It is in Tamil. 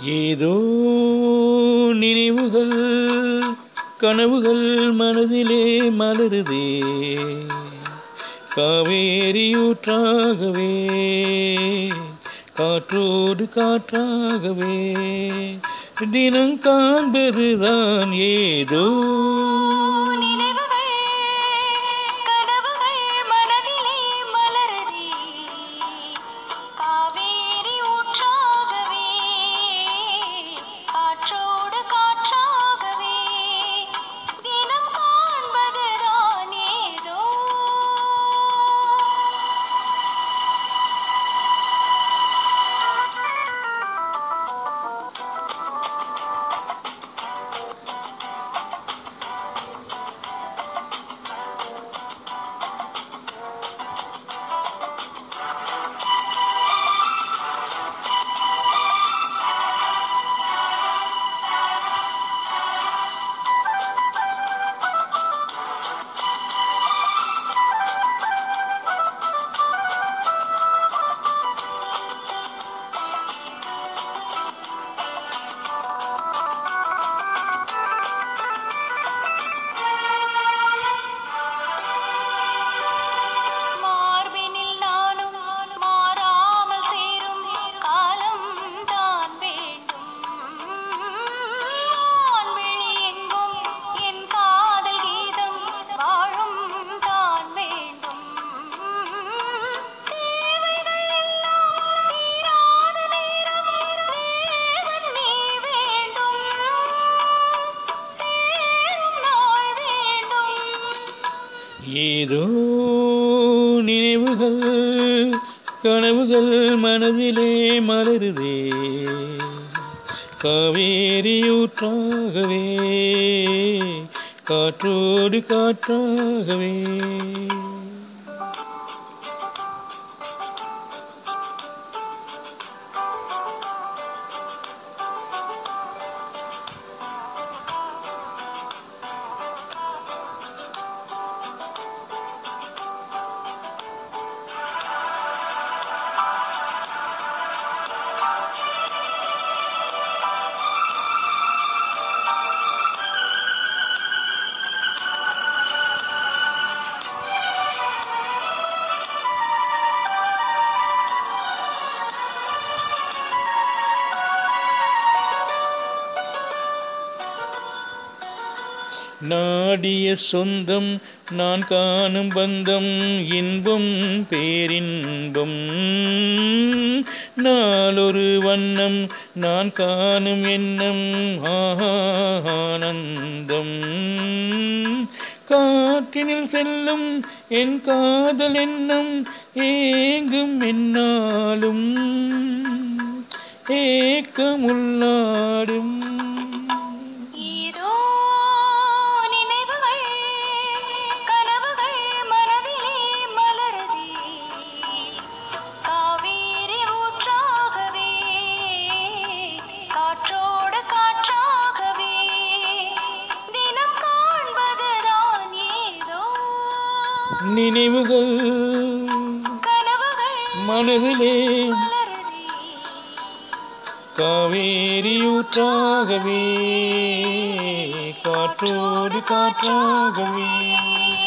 ஏதோ நினைவுகள் கனவுகள் மனதிலே மலருதே காவேரியூற்றாகவே காற்றோடு காற்றாகவே தினம் காண்பதுதான் ஏதோ நினைவுகள் கனவுகள் மனதிலே மலருதே காவேரி ஊற்றாகவே காற்றோடு காற்றாகவே தினம் காண்பதுதான் ஏதோ மார்பினில் நானும் மாறாமல் சேரும் காலம் தான் வேண்டும் வான்வெளி எங்கும் என் காதல் கீதம் வாழும் தான் வேண்டும் தேவைகள் எல்லாம் தீராத நேரம் தேவன் நீ வேண்டும் சேரும் நாள் வேண்டும் ஏதோ நினைவுகள் கனவுகள் மனதிலே மலருதே காவேரியூற்றாகவே காற்றோடு காற்றாகவே நாடிய சொந்தம் நான் காணும் பந்தம் இன்பம் பேரின்பம் நாளொரு வண்ணம் நான் காணும் எண்ணம் ஆஹா, ஆனந்தம் காற்றினில் செல்லும் என் காதல் எண்ணம் ஏங்கும் என்னாலும் ஏக்கமுள்ளாடும் ஏதோ நினைவுகள் கனவுகள் மனதிலே மலருதே காவேரி ஊற்றாகவே காற்றோடு காற்றாகவே தினம் காண்பதுதான் ஏதோ நினைவுகள் கனவுகள் மனதிலே மலருதே காவேரியூற்றாகவே காற்றோடு காற்றாகவே